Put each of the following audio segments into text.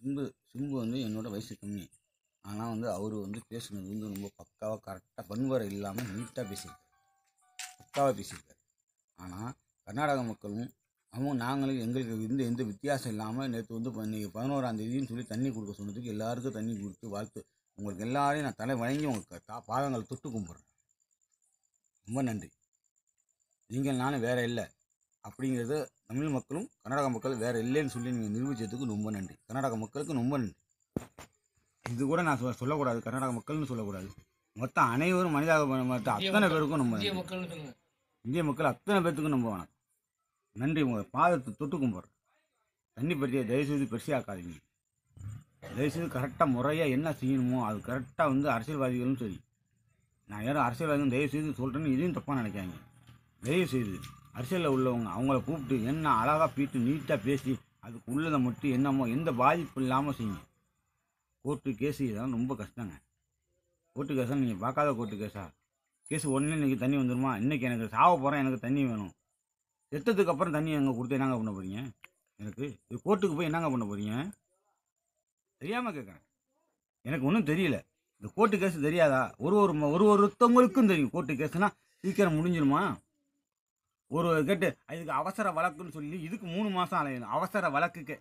சிம்பு சிம்பு வந்து என்னோட வயசு கம்மி ஆனால் வந்து அவர் வந்து பேசுனது வந்து ரொம்ப பக்காவாக கரெக்டாக பண்பறை இல்லாமல் நீட்டாக பேசியிருக்காரு பக்காவாக பேசியிருக்காரு ஆனால் கர்நாடக மக்களும் அவங்க நாங்களும் எங்களுக்கு எந்த எந்த வித்தியாசம் இல்லாமல் நேற்று வந்து இப்போ இன்னைக்கு பதினோராம் தேதின்னு சொல்லி தண்ணி கொடுக்க சொன்னதுக்கு எல்லாருக்கும் தண்ணி கொடுத்து வாழ்த்து உங்களுக்கு எல்லாரையும் நான் தலை வணங்கி உங்கள் தா பாதங்களை தொட்டு கும்பிட்றேன் ரொம்ப நன்றி நீங்கள் நானும் வேற இல்லை அப்படிங்கிறது தமிழ் மக்களும் கர்நாடக மக்கள் வேற இல்லைன்னு சொல்லி நீங்கள் நிரூபித்ததுக்கு ரொம்ப நன்றி கர்நாடக மக்களுக்கு ரொம்ப நன்றி இது கூட நான் சொல்ல சொல்லக்கூடாது கர்நாடக மக்கள்னு சொல்லக்கூடாது மொத்தம் அனைவரும் மனித மற்ற அத்தனை பேருக்கும் நம்ம இந்திய நன்றி. மக்கள்னு சொல்லுங்க இந்திய மக்கள் அத்தனை பேர்த்துக்கும் நம்ம வணக்கம் நன்றி உங்கள் பாதத்தை தொட்டு கும்பிட்றேன் தண்ணி பற்றிய தயவுசெய்து பெருசாக்காதீங்க தயவுசெய்து கரெக்டாக முறையாக என்ன செய்யணுமோ அது கரெக்டாக வந்து அரசியல்வாதிகளும் சரி நான் யாரும் அரசியல்வாதிகளும் தயவுசெய்து சொல்கிறேன்னு இதையும் தப்பாக நினைக்காங்க தயவுசெய்து அரசியலில் உள்ளவங்க அவங்கள கூப்பிட்டு என்ன அழகாக பீட்டு நீட்டாக பேசி அதுக்கு உள்ளதை மட்டும் என்னமோ எந்த பாதிப்பு இல்லாமல் செய்யுங்க கோர்ட்டு கேஸு இதெல்லாம் ரொம்ப கஷ்டங்க கோர்ட்டு கேஸாக நீங்கள் பார்க்காத கோர்ட்டு கேஸா கேஸ் உடனே இன்றைக்கி தண்ணி வந்துருமா இன்றைக்கி எனக்கு சாவ போகிறேன் எனக்கு தண்ணி வேணும் செத்ததுக்கு அப்புறம் தண்ணி எங்கே கொடுத்து என்னங்க பண்ண போகிறீங்க எனக்கு இது கோர்ட்டுக்கு போய் என்னங்க பண்ண போகிறீங்க தெரியாமல் கேட்குறேன் எனக்கு ஒன்றும் தெரியல இந்த கோர்ட்டு கேஸ் தெரியாதா ஒரு ஒரு ம- ஒரு ஒருத்தவங்களுக்கும் தெரியும் கோர்ட்டு கேஸ்னால் சீக்கிரம் முடிஞ்சிருமா ஒரு கேட்டு இதுக்கு அவசர வழக்குன்னு சொல்லி இதுக்கு மூணு மாதம் அலையணும் அவசர வழக்குக்கு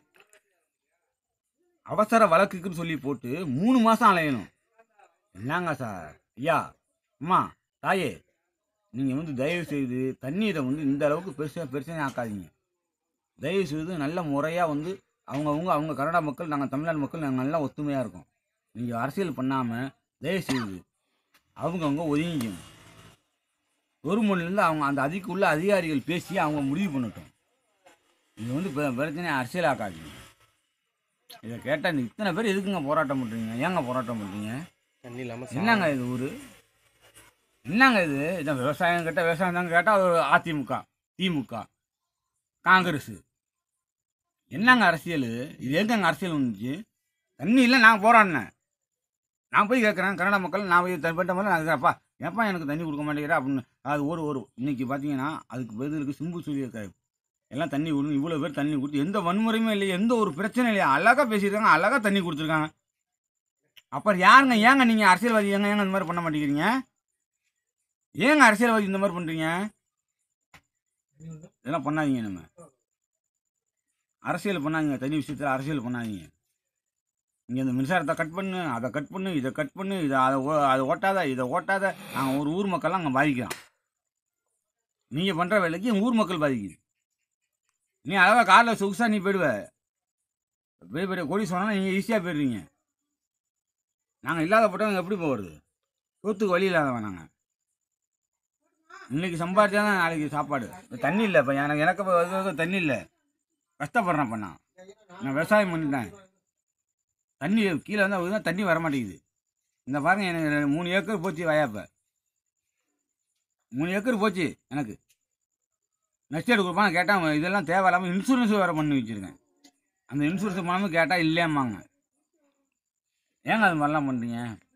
அவசர வழக்குக்குன்னு சொல்லி போட்டு மூணு மாதம் அலையணும் என்னங்க சார் ஐயா அம்மா தாயே நீங்கள் வந்து தயவு செய்து தண்ணீரை வந்து இந்த அளவுக்கு பெருசாக பெருசாக ஆக்காதீங்க தயவு செய்து நல்ல முறையாக வந்து அவங்கவுங்க அவங்க கன்னடா மக்கள் நாங்கள் தமிழ்நாடு மக்கள் நாங்கள் நல்லா ஒத்துமையாக இருக்கோம் நீங்கள் அரசியல் பண்ணாமல் தயவு செய்து அவங்கவுங்க ஒதுங்கிக்கணும் கவர்மெண்ட்லேருந்து அவங்க அந்த அதுக்கு உள்ள அதிகாரிகள் பேசி அவங்க முடிவு பண்ணட்டும் இது வந்து பெ- பிரச்சனையை அரசியலாக்காதீங்க இதை கேட்டால் இத்தனை பேர் எதுக்குங்க போராட்டம் பண்ணுறீங்க ஏங்க போராட்டம் பண்ணுறீங்க தண்ணி இல்லாம என்னங்க இது ஊர் என்னங்க இது இதான் விவசாயம் கேட்டால் விவசாயம் தாங்க கேட்டால் அது அதிமுக திமுக காங்கிரஸ் என்னங்க அரசியல் இது எங்கங்க அரசியல் வந்துச்சு தண்ணி இல்லை நான் போராடினேன் நான் போய் கேட்குறேன் கன்னட மக்கள் நான் போய் தனிப்பட்ட மாதிரி நான் கேட்குறேன்ப்பா ஏன்ப்பா எனக்கு தண்ணி கொடுக்க மாட்டேங்கிறா அப்படின்னு அது ஒரு ஒரு இன்னைக்கு பார்த்தீங்கன்னா அதுக்கு பதிலுக்கு சிம்பு சொல்லியிருக்காரு எல்லாம் தண்ணி விடணும் இவ்வளோ பேர் தண்ணி கொடுத்து எந்த வன்முறையுமே இல்லை எந்த ஒரு பிரச்சனையும் இல்லையா அழகாக பேசியிருக்காங்க அழகாக தண்ணி கொடுத்துருக்காங்க அப்புறம் யாருங்க ஏங்க நீங்கள் அரசியல்வாதி ஏங்க ஏங்க இந்த மாதிரி பண்ண மாட்டேங்கிறீங்க ஏங்க அரசியல்வாதி இந்த மாதிரி பண்ணுறீங்க இதெல்லாம் பண்ணாதீங்க நம்ம அரசியல் பண்ணாதீங்க தனி விஷயத்தில் அரசியல் பண்ணாதீங்க இங்கே இந்த மின்சாரத்தை கட் பண்ணு அதை கட் பண்ணு இதை கட் பண்ணு இதை அதை ஓ- அதை ஓட்டாத இதை ஓட்டாத நாங்கள் ஒரு ஊர் மக்கள்லாம் அங்கே பாதிக்கிறோம் நீங்கள் பண்ணுற வேலைக்கு என் ஊர் மக்கள் பாதிக்குது நீ அழகாக காரில் சொகுசாக நீ போயிடுவ பெரிய பெரிய கோடி சொன்னால் நீங்கள் ஈஸியாக போயிடுறீங்க நாங்கள் இல்லாதப்பட்டவங்க எப்படி போகிறது சோத்துக்கு வழி இல்லாதவன் நாங்கள் இன்னைக்கு சம்பாதிச்சா தான் நாளைக்கு சாப்பாடு இப்ப தண்ணி இல்லை இப்போ எனக்கு எனக்கு இப்ப வந்து வந்து தண்ணி இல்லை கஷ்டப்படுறேன் இப்போ நான் நான் விவசாயம் பண்ணிட்டேன் தண்ணி கீழே வந்து தான் தண்ணி வர மாட்டேங்குது இந்த பாருங்க எனக்கு ரெண்டு- மூணு ஏக்கர் போச்சு வயாப்ப மூணு ஏக்கர் போச்சு எனக்கு நஷ்டேடு கொடுப்பாங்க கேட்டால் இதெல்லாம் தேவையில்லாமல் இன்சூரன்ஸ் வேறு பண்ணி வச்சுருக்கேன் அந்த இன்சூரன்ஸ் பண்ணாமல் கேட்டால் இல்லையாம்பாங்க ஏங்க அது மாதிரிலாம் பண்ணுறீங்க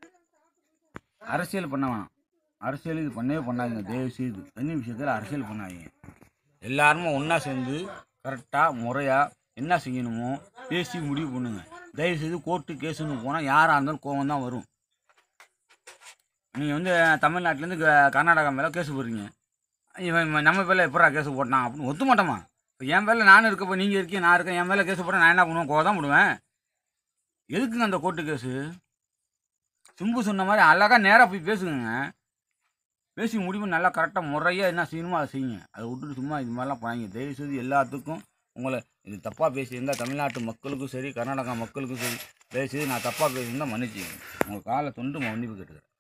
அரசியல் பண்ண வேணாம் அரசியல் இது பண்ணவே பண்ணாதீங்க தயவு செய்து தண்ணி விஷயத்தில் அரசியல் பண்ணாதீங்க எல்லாருமே ஒன்றா சேர்ந்து கரெக்டாக முறையாக என்ன செய்யணுமோ பேசி முடிவு பண்ணுங்க தயவு செய்து கோர்ட்டு கேஸுன்னு போனால் யாராக இருந்தாலும் கோவம் தான் வரும் நீங்கள் வந்து தமிழ்நாட்டிலேருந்து க- கர்நாடகா மேலே கேஸ் போடுறீங்க இவன் இவன் நம்ம பேரில் எப்படா கேஸ் போட்டான் அப்படின்னு ஒத்து மாட்டோமா இப்போ என் பேரில் நானும் இருக்கப்போ நீங்கள் இருக்கீங்க நான் இருக்கேன் என் மேலே கேஸ் போட்டால் நான் என்ன பண்ணுவேன் கோவம் தான் போடுவேன் எதுக்குங்க அந்த கோர்ட்டு கேஸு சிம்பு சொன்ன மாதிரி அழகாக நேராக போய் பேசுங்க பேசி முடிவு நல்லா கரெக்டாக முறையாக என்ன செய்யணுமோ அதை செய்யுங்க அதை விட்டுட்டு சும்மா இது மாதிரிலாம் பண்ணாங்க தயவு செய்து எல்லாத்துக்கும் உங்களை இது தப்பாக பேசியிருந்தால் தமிழ்நாட்டு மக்களுக்கும் சரி கர்நாடகா மக்களுக்கும் சரி தயவு செய்து நான் தப்பாக பேசியிருந்தால் மன்னிச்சுக்கங்க உங்கள் காலை தொண்டு மன்னிப்பு கேட்டுக்கிறேன்